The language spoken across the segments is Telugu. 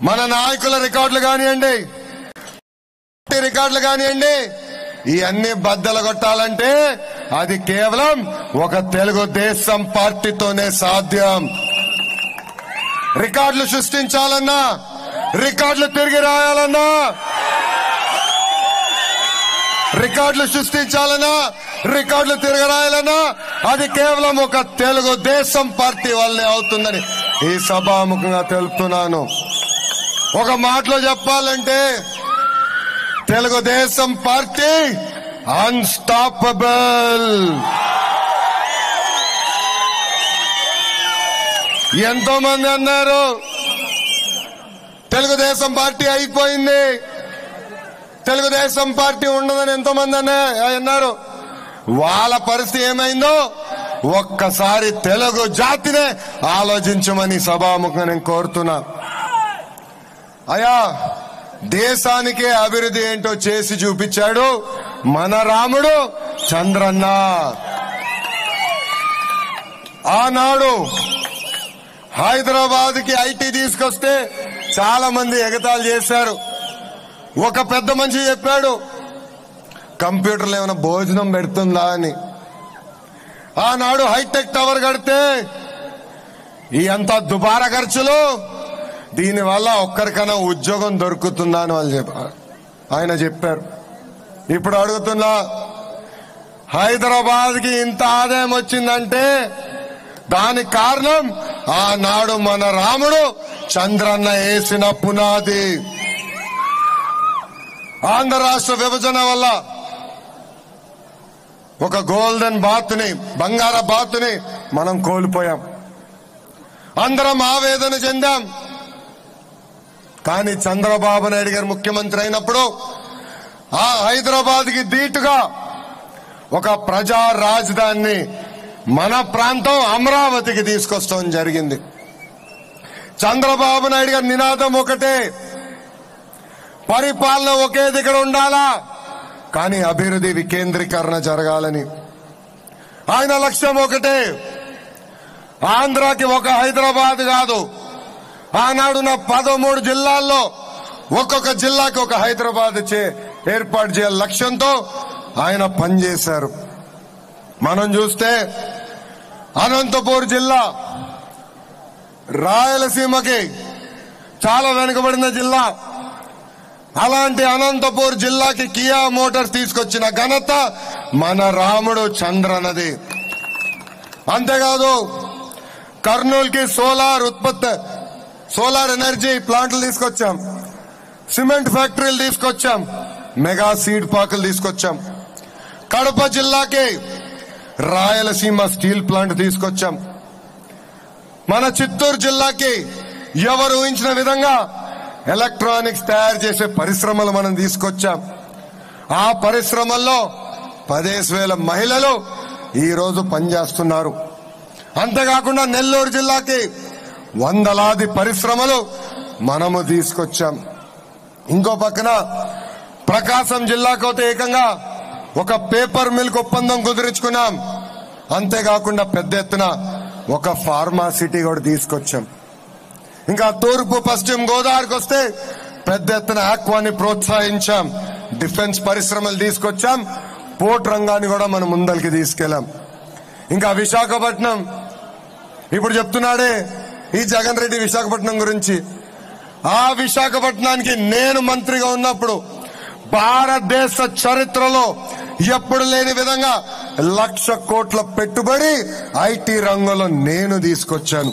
మన నాయకుల రికార్డులు కానివ్వండి రికార్డులు కానివ్వండి ఇవన్నీ బద్దలు కొట్టాలంటే అది కేవలం ఒక తెలుగుదేశం పార్టీతోనే సాధ్యం రికార్డులు సృష్టించాలన్నా రికార్డులు తిరిగి రాయాలన్నా రికార్డులు సృష్టించాలన్నా రికార్డులు తిరగరాయాలన్నా అది కేవలం ఒక తెలుగుదేశం పార్టీ వల్లే అవుతుందని ఈ సభాముఖంగా తెలుపుతున్నాను ఒక మాటలో చెప్పాలంటే తెలుగుదేశం పార్టీ అన్స్టాపబుల్ ఎంతో మంది అన్నారు తెలుగుదేశం పార్టీ అయిపోయింది తెలుగుదేశం పార్టీ ఉండదని ఎంతో మంది అన్నా- అన్నారు వాళ్ళ పరిస్థితి ఏమైందో ఒక్కసారి తెలుగు జాతినే ఆలోచించమని సభాముఖంగా నేను కోరుతున్నా అయా దేశానికే అభివృద్ధి ఏంటో చేసి చూపించాడు మన రాముడు చంద్రన్న ఆనాడు హైదరాబాద్ కి ఐటీ తీసుకొస్తే చాలా మంది ఎగతాళి చేశారు ఒక పెద్ద మనిషి చెప్పాడు కంప్యూటర్లో ఏమైనా భోజనం పెడుతుందా అని ఆనాడు హైటెక్ టవర్ కడితే ఈ అంత దుబారా ఖర్చులు దీనివల్ల ఒక్కరికైనా ఉద్యోగం దొరుకుతుందా అని వాళ్ళు చెప్పారు ఆయన చెప్పారు ఇప్పుడు అడుగుతున్నా హైదరాబాద్ కి ఇంత ఆదాయం వచ్చిందంటే దానికి కారణం ఆనాడు మన రాముడు చంద్రన్న వేసిన పునాది ఆంధ్ర రాష్ట్ర విభజన వల్ల ఒక గోల్డెన్ బాత్ ని బంగార బాత్ ని మనం కోల్పోయాం అందరం ఆవేదన చెందాం కానీ చంద్రబాబు నాయుడు గారు ముఖ్యమంత్రి అయినప్పుడు ఆ హైదరాబాద్ కి ధీటుగా ఒక ప్రజా రాజధానిని మన ప్రాంతం అమరావతికి తీసుకొస్తాం జరిగింది చంద్రబాబు నాయుడు గారి నినాదం ఒకటే పరిపాలన ఒకే దగ్గర ఉండాలా కానీ అభివృద్ధి వికేంద్రీకరణ జరగాలని ఆయన లక్ష్యం ఒకటే ఆంధ్రాకి ఒక హైదరాబాద్ కాదు ఆనాడున్న పదమూడు జిల్లాల్లో ఒక్కొక్క జిల్లాకి ఒక హైదరాబాద్ చే ఏర్పాటు చేయాలి లక్ష్యంతో ఆయన పనిచేశారు మనం చూస్తే అనంతపూర్ జిల్లా రాయలసీమకి చాలా వెనుకబడిన జిల్లా అలాంటి అనంతపూర్ జిల్లాకి కియా మోటార్స్ తీసుకొచ్చిన ఘనత మన రాముడు చంద్రనది అంతేకాదు కర్నూలుకి సోలార్ ఉత్పత్తి సోలార్ ఎనర్జీ ప్లాంట్లు తీసుకొచ్చాం సిమెంట్ ఫ్యాక్టరీలు తీసుకొచ్చాం మెగా సీడ్ పాకులు తీసుకొచ్చాం కడప జిల్లాకి రాయలసీమ స్టీల్ ప్లాంట్ తీసుకొచ్చాం మన చిత్తూరు జిల్లాకి ఎవరు ఊహించిన విధంగా ఎలక్ట్రానిక్స్ తయారు చేసే పరిశ్రమలు మనం తీసుకొచ్చాం ఆ పరిశ్రమల్లో పదేసి వేల మహిళలు ఈ రోజు పనిచేస్తున్నారు అంతేకాకుండా నెల్లూరు జిల్లాకి వందలాది పరిశ్రమలు మనము తీసుకొచ్చాం ఇంకో పక్కన ప్రకాశం జిల్లాకు అయితే ఏకంగా ఒక పేపర్ మిల్క్ ఒప్పందం కుదుర్చుకున్నాం అంతేకాకుండా పెద్ద ఎత్తున ఒక ఫార్మాసిటీ కూడా తీసుకొచ్చాం ఇంకా తూర్పు పశ్చిమ గోదావరికి వస్తే పెద్ద ఎత్తున ఆక్వాని ప్రోత్సహించాం డిఫెన్స్ పరిశ్రమలు తీసుకొచ్చాం పోర్ట్ రంగాన్ని కూడా మనం ముందరికి తీసుకెళ్ళాం ఇంకా విశాఖపట్నం ఇప్పుడు చెప్తున్నాడే ఈ జగన్ రెడ్డి విశాఖపట్నం గురించి ఆ విశాఖపట్నానికి నేను మంత్రిగా ఉన్నప్పుడు భారతదేశ చరిత్రలో ఎప్పుడు లేని విధంగా లక్ష కోట్ల పెట్టుబడి ఐటీ రంగంలో నేను తీసుకొచ్చాను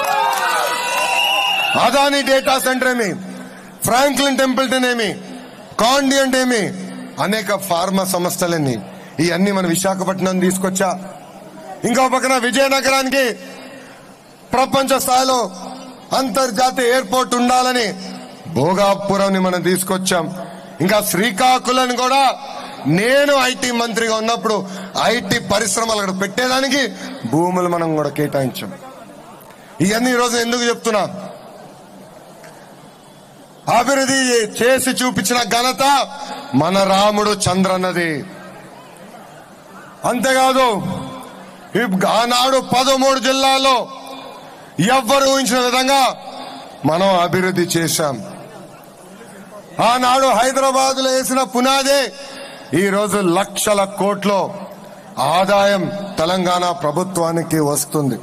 అదాని డేటా సెంటర్ ఏమి ఫ్రాంక్లిన్ టెంపుల్టన్ ఏమి కాండియంట్ ఏమి అనేక ఫార్మా సంస్థలని ఇవన్నీ మన విశాఖపట్నం తీసుకొచ్చా ఇంకో పక్కన విజయనగరానికి ప్రపంచ స్థాయిలో అంతర్జాతీయ ఎయిర్పోర్ట్ ఉండాలని భోగాపురం మనం తీసుకొచ్చాం ఇంకా శ్రీకాకుళం కూడా నేను ఐటీ మంత్రిగా ఉన్నప్పుడు ఐటీ పరిశ్రమలు అక్కడ పెట్టేదానికి భూములు మనం కూడా కేటాయించాం ఇవన్నీ ఈరోజు ఎందుకు చెప్తున్నా అభివృద్ధి చేసి చూపించిన ఘనత మన రాముడు చంద్రన్నది అంతేకాదు ఈ ఆనాడు పదమూడు జిల్లాల్లో ఎవ్వరు ఊహించిన విధంగా మనం అభివృద్ధి చేశాం ఆనాడు హైదరాబాద్ లో వేసిన పునాది ఈ రోజు లక్షల కోట్ల ఆదాయం తెలంగాణ ప్రభుత్వానికి వస్తుంది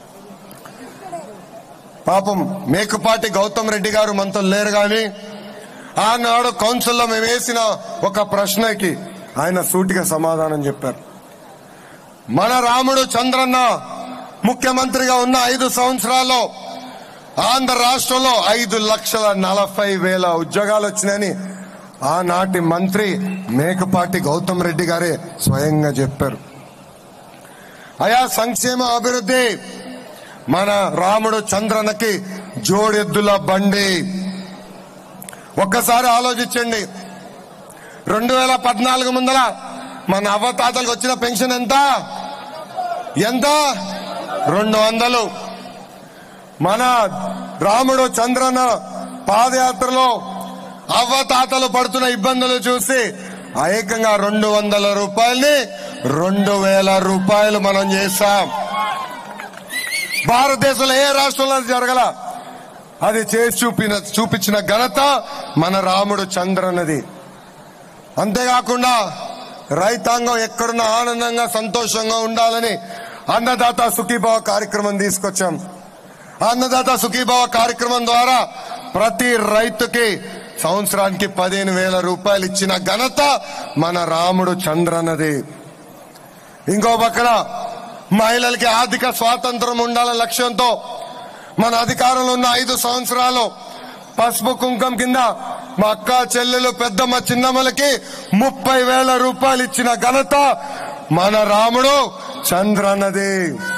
పాపం మేకపాటి గౌతమ్ రెడ్డి గారు మనతో లేరు గాని ఆనాడు కౌన్సిల్లో మేము వేసిన ఒక ప్రశ్నకి ఆయన సూటిగా సమాధానం చెప్పారు మన రాముడు చంద్రన్న ముఖ్యమంత్రిగా ఉన్న ఐదు సంవత్సరాల్లో ఆంధ్ర రాష్ట్రంలో ఐదు లక్షల నలభై వేల ఉద్యోగాలు వచ్చినాయని ఆనాటి మంత్రి మేకపాటి గౌతమ్ రెడ్డి గారే స్వయంగా చెప్పారు అయా సంక్షేమ అభివృద్ధి మన రాముడు చంద్రనకి జోడెద్దుల బండి ఒక్కసారి ఆలోచించండి రెండు వేల పద్నాలుగు ముందల మన అవ్వతాతలకు వచ్చిన పెన్షన్ ఎంత ఎంత రెండు వందలు మన రాముడు చంద్రన పాదయాత్రలో అవ్వతాతలు పడుతున్న ఇబ్బందులు చూసి ఏకంగా రెండు వందల రూపాయల్ని రెండు వేల రూపాయలు మనం చేశాం భారతదేశంలో ఏ రాష్ట్రంలో అది జరగల అది చేసి చూపిన చూపించిన ఘనత మన రాముడు చంద్రనది అంతేకాకుండా రైతాంగం ఎక్కడున్నా ఆనందంగా సంతోషంగా ఉండాలని అన్నదాత సుఖీభావ కార్యక్రమం తీసుకొచ్చాం అన్నదాత సుఖీభావ కార్యక్రమం ద్వారా ప్రతి రైతుకి సంవత్సరానికి పదిహేను వేల రూపాయలు ఇచ్చిన ఘనత మన రాముడు చంద్రనది ఇంకో పక్కన మహిళలకి ఆర్థిక స్వాతంత్రం ఉండాలనే లక్ష్యంతో మన అధికారంలో ఉన్న ఐదు సంవత్సరాలు పసుపు కుంకం కింద మా అక్క చెల్లెలు పెద్దమ్మ చిన్నమ్మలకి ముప్పై వేల రూపాయలు ఇచ్చిన ఘనత మన రాముడు చంద్రన్నది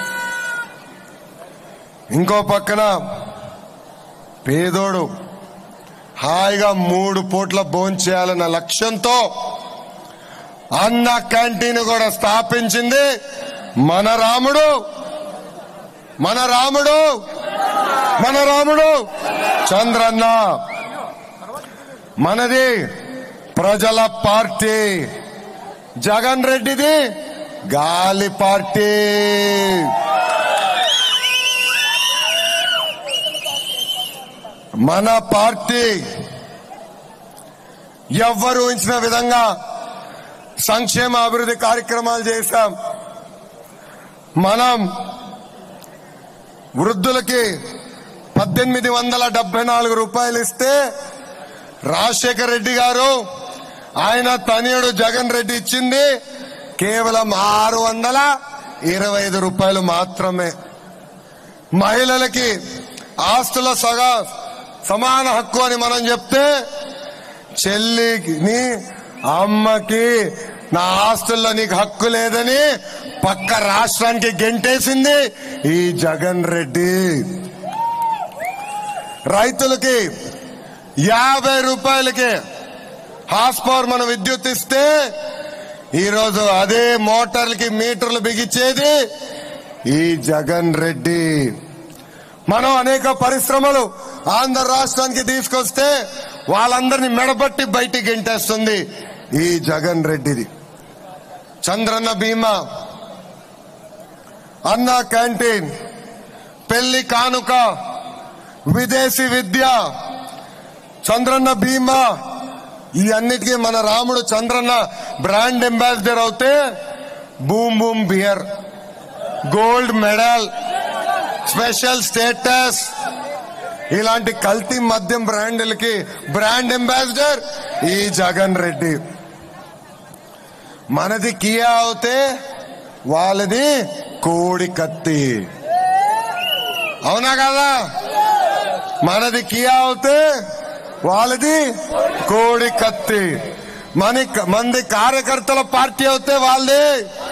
ఇంకో పక్కన పేదోడు హాయిగా మూడు పూట్ల భోంచేయాలన్న లక్ష్యంతో అన్న క్యాంటీన్ కూడా స్థాపించింది మన రాముడు మన రాముడు మన రాముడు చంద్రన్న మనది ప్రజల పార్టీ జగన్ రెడ్డిది గాలి పార్టీ మన పార్టీ ఎవ్వరు ఊహించిన విధంగా సంక్షేమ అభివృద్ధి కార్యక్రమాలు చేశాం మనం వృద్ధులకి పద్దెనిమిది వందల డెబ్బై నాలుగు రూపాయలు ఇస్తే రాజశేఖర రెడ్డి గారు ఆయన తనయుడు జగన్ రెడ్డి ఇచ్చింది కేవలం ఆరు వందల ఇరవై ఐదు రూపాయలు మాత్రమే మహిళలకి ఆస్తుల సగా సమాన హక్కు అని మనం చెప్తే చెల్లిని అమ్మకి నా ఆస్తుల్లో నీకు హక్కు లేదని పక్క రాష్ట్రానికి గెంటేసింది ఈ జగన్ రెడ్డి రైతులకి యాభై రూపాయలకి హార్స్ పవర్ మనం విద్యుత్ ఇస్తే ఈరోజు అదే మోటార్లకి మీటర్లు బిగించేది ఈ జగన్ రెడ్డి మనం అనేక పరిశ్రమలు ఆంధ్ర రాష్ట్రానికి తీసుకొస్తే వాళ్ళందరినీ మెడబట్టి బయటికి గెంటేస్తుంది ఈ జగన్ రెడ్డిది చంద్రన్న బీమా అన్న క్యాంటీన్ పెళ్లి కానుక విదేశీ విద్య చంద్రన్న బీమా ఈ అన్నిటికీ మన రాముడు చంద్రన్న బ్రాండ్ అంబాసిడర్ అవుతే boom boom beer gold medal special status ఇలాంటి కల్తీ మద్యం బ్రాండ్లకి బ్రాండ్ అంబాసిడర్ ఈ జగన్ రెడ్డి మనది కియా అవుతే వాళ్ళది కోడి కత్తి అవునా కదా మనది కియా అవుతే వాళ్ళది కోడి కత్తి మన మంది కార్యకర్తల పార్టీ అవుతే వాళ్ళది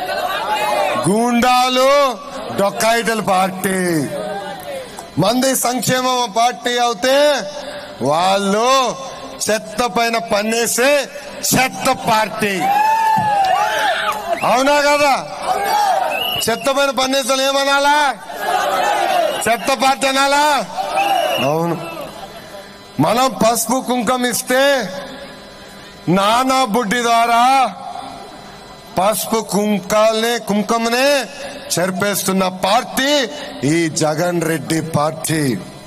గూండాలు డొక్కాయిటల పార్టీ మంది సంక్షేమ పార్టీ అవుతే వాళ్ళు చెత్త పైన పన్నేసే చెత్త పార్టీ అవునా కదా చెత్త పైన పన్నేసాలు ఏమనాలా చెత్త పార్టీ అనాలా అవును మనం పసుపు కుంకం ఇస్తే నానా బుడ్డి ద్వారా పసుపు కుంకాలనే కుంకమనే చెరిపేస్తున్న పార్టీ ఈ జగన్ రెడ్డి పార్టీ